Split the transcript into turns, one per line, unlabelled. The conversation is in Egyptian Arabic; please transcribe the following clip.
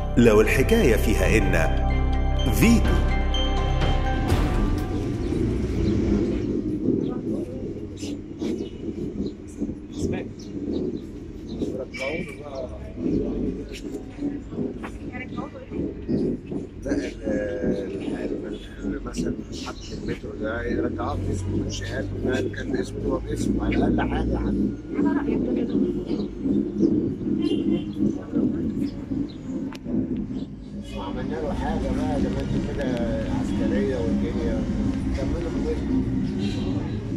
لو الحكاية فيها إن فيتو
لا ال- ال- ال- مثلا حتى المترو ده يرجعوه باسمه مش قال ده كان اسمه هو باسمه على الاقل حاجه يعني وعملنا له حاجه بقى زي ما انت كده عسكريه والدنيا كملوا من